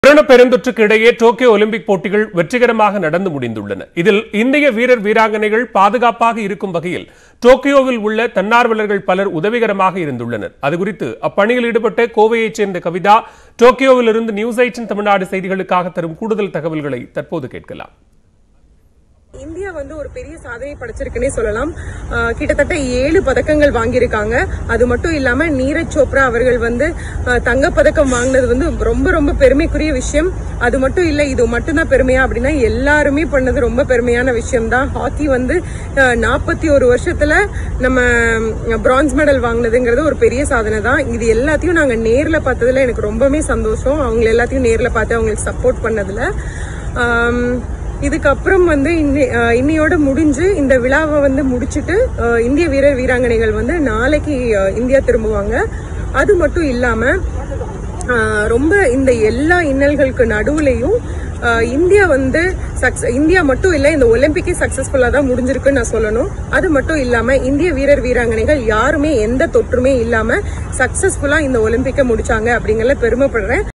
corona பெருந்தொற்றுக்கு இடையே Tokyo Olympic போட்டிகள் வெற்றிகரமாக நடந்து முடிந்துள்ளன இதில் இந்திய வீரர் வீராங்கனைகள் பாதுகாப்பாக இருக்கும் வகையில் டோக்கியோவில் உள்ள தன்னார்வலர்கள் பலர் உதவிகரமாக இருந்துள்ளனர் அது குறித்து அப்பணியில் ஈடுபட்ட கோவையைச் சேர்ந்த கவிதா டோக்கியோவில் இருந்து நியூஸ் எயிட்டின் தமிழ்நாடு செய்திகளுக்காக தரும் கூடுதல் தகவல்களை தற்போது கேட்கலாம் இந்தியா வந்து ஒரு பெரிய சாதனை படைச்சிருக்குன்னே சொல்லலாம் ஆஹ் கிட்டத்தட்ட ஏழு பதக்கங்கள் வாங்கியிருக்காங்க அது மட்டும் இல்லாம நீரஜ் சோப்ரா அவர்கள் வந்து ஆஹ் தங்கப் பதக்கம் வாங்கினது வந்து ரொம்ப ரொம்ப பெருமைக்குரிய விஷயம் அது மட்டும் இல்ல இது மட்டும்தான் பெருமையா அப்படின்னா எல்லாருமே பண்ணது ரொம்ப பெருமையான விஷயம் தான் ஹாக்கி வந்து நாற்பத்தி ஒரு வருஷத்துல நம்ம பிரான்ஸ் மெடல் வாங்கினதுங்கிறது ஒரு பெரிய சாதனை தான் இது எல்லாத்தையும் நாங்க நேர்ல பார்த்ததுல எனக்கு ரொம்பவே சந்தோஷம் அவங்க எல்லாத்தையும் நேர்ல பார்த்து அவங்களுக்கு சப்போர்ட் பண்ணதுல ஆம், இதுக்கப்புறம் வந்து இன்னி அஹ் இன்னையோட முடிஞ்சு இந்த விழாவை வந்து முடிச்சிட்டு அஹ் இந்திய வீரர் வீராங்கனைகள் வந்து நாளைக்கு அஹ் இந்தியா திரும்புவாங்க அது மட்டும் இல்லாம அஹ் ரொம்ப இந்த எல்லா இன்னல்களுக்கு நடுவுலையும் அஹ் இந்தியா வந்து சக்ஸ் இந்தியா மட்டும் இல்ல இந்த ஒலிம்பிக்கே சக்சஸ்ஃபுல்லா தான் முடிஞ்சிருக்குன்னு நான் சொல்லணும் அது மட்டும் இல்லாம இந்திய வீரர் வீராங்கனைகள் யாருமே எந்த தொற்றுமே இல்லாம சக்சஸ்ஃபுல்லா இந்த ஒலிம்பிக்கை முடிச்சாங்க அப்படிங்கறத பெருமைப்படுறேன்